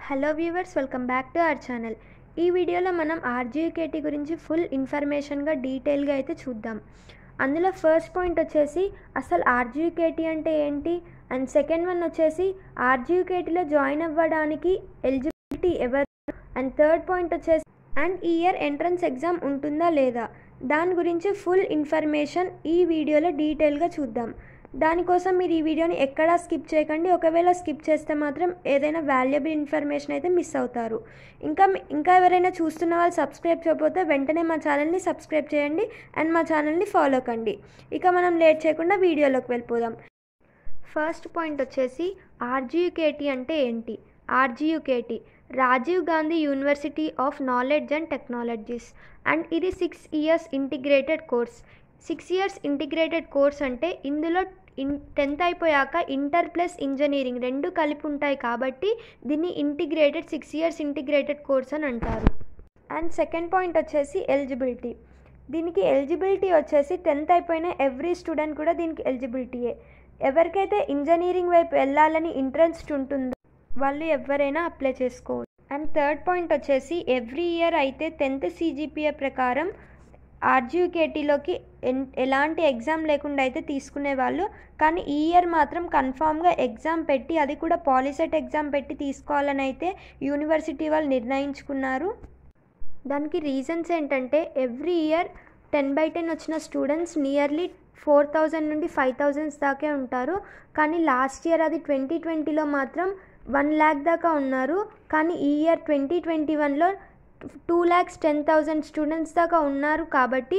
hello viewers welcome back to our channel ఈ వీడియోలో మనం ఆర్జీకేటీ గురించి ఫుల్ ఇన్ఫర్మేషన్గా డీటెయిల్గా అయితే చూద్దాం అందులో ఫస్ట్ పాయింట్ వచ్చేసి అసలు ఆర్జీకేటీ అంటే ఏంటి అండ్ సెకండ్ వన్ వచ్చేసి ఆర్జీకేటీలో జాయిన్ అవ్వడానికి ఎలిజిబిలిటీ ఎవరు అండ్ థర్డ్ పాయింట్ వచ్చేసి అండ్ ఈ ఇయర్ ఎంట్రన్స్ ఎగ్జామ్ ఉంటుందా లేదా దాని గురించి ఫుల్ ఇన్ఫర్మేషన్ ఈ వీడియోలో డీటెయిల్గా చూద్దాం దానికోసం మీరు ఈ వీడియోని ఎక్కడా స్కిప్ చేయకండి ఒకవేళ స్కిప్ చేస్తే మాత్రం ఏదైనా వాల్యుబుల్ ఇన్ఫర్మేషన్ అయితే మిస్ అవుతారు ఇంకా మీ- ఇంకా ఎవరైనా చూస్తున్న వాళ్ళు సబ్స్క్రైబ్ చేయకపోతే వెంటనే మా ఛానల్ని సబ్స్క్రైబ్ చేయండి అండ్ మా ఛానల్ని ఫాలో కండి ఇక మనం లేట్ చేయకుండా వీడియోలోకి వెళ్ళిపోదాం ఫస్ట్ పాయింట్ వచ్చేసి ఆర్జీయుకేటీ అంటే ఏంటి RGUKT Rajiv Gandhi university of knowledge and technologies and ఇది six years integrated course six years integrated course అంటే ఇందులో ఇన్ టెన్త్ అయిపోయాక ఇంటర్ ప్లస్ ఇంజనీరింగ్ రెండు కలిపి ఉంటాయి కాబట్టి దీన్ని integrated six years integrated course అని అంటారు అండ్ సెకండ్ పాయింట్ వచ్చేసి ఎలిజిబిలిటీ దీనికి ఎలిజిబిలిటీ వచ్చేసి టెన్త్ అయిపోయిన ఎవ్రీ స్టూడెంట్ కూడా దీనికి ఎలిజిబిలిటీయే ఎవరికైతే ఇంజనీరింగ్ వైపు వెళ్ళాలని ఇంట్రెస్ట్ ఉంటుందో వాళ్ళు ఎవరైనా అప్లై చేసుకోవచ్చు అండ్ థర్డ్ పాయింట్ వచ్చేసి ఎవ్రీ ఇయర్ అయితే టెన్త్ సీజీపీఏ ప్రకారం ఆర్జీకేటీలోకి ఎన్ ఎలాంటి ఎగ్జామ్ లేకుండా అయితే తీసుకునే వాళ్ళు కానీ ఈ ఇయర్ మాత్రం కన్ఫామ్గా ఎగ్జామ్ పెట్టి అది కూడా పాలిసెట్ ఎగ్జామ్ పెట్టి తీసుకోవాలని అయితే యూనివర్సిటీ వాళ్ళు నిర్ణయించుకున్నారు దానికి రీజన్స్ ఏంటంటే every year ten by ten వచ్చిన స్టూడెంట్స్ నియర్లీ ఫోర్ థౌజండ్ నుండి ఫైవ్ థౌజండ్స్ దాకే ఉంటారు కానీ లాస్ట్ ఇయర్ అది ట్వంటీ ట్వంటీలో మాత్రం వన్ ల్యాక్ దాకా ఉన్నారు కానీ ఈ ఇయర్ ట్వంటీ ట్వంటీ వన్లో two lakhs ten thousand students దాకా ఉన్నారు కాబట్టి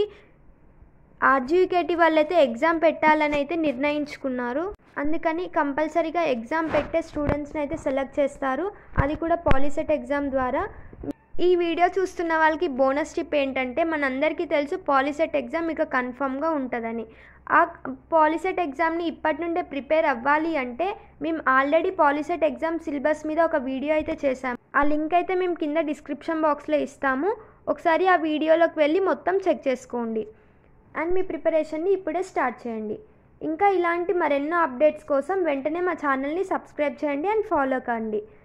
ఆర్జీకేటీ వాళ్ళైతే ఎగ్జామ్ పెట్టాలని అయితే నిర్ణయించుకున్నారు అందుకని కంపల్సరీగా ఎగ్జామ్ పెట్టే స్టూడెంట్స్ని అయితే సెలెక్ట్ చేస్తారు అది కూడా పాలిసెట్ ఎగ్జామ్ ద్వారా ఈ వీడియో చూస్తున్న వాళ్ళకి బోనస్ టిప్ ఏంటంటే మనందరికీ తెలుసు పాలిసెట్ ఎగ్జామ్ ఇక కన్ఫర్మ్గా ఉంటుందని ఆ పాలిసెట్ ఎగ్జామ్ని ఇప్పటి నుండే ప్రిపేర్ అవ్వాలి అంటే మేము ఆల్రెడీ పాలిసెట్ ఎగ్జామ్ సిలబస్ మీద ఒక వీడియో అయితే చేసాం ఆ లింక్ అయితే మేము కింద డిస్క్రిప్షన్ బాక్స్లో ఇస్తాము ఒకసారి ఆ వీడియోలోకి వెళ్ళి మొత్తం చెక్ చేసుకోండి అండ్ మీ ప్రిపరేషన్ని ఇప్పుడే స్టార్ట్ చేయండి ఇంకా ఇలాంటి మరెన్నో అప్డేట్స్ కోసం వెంటనే మా ఛానల్ని సబ్స్క్రైబ్ చేయండి అండ్ ఫాలో కండి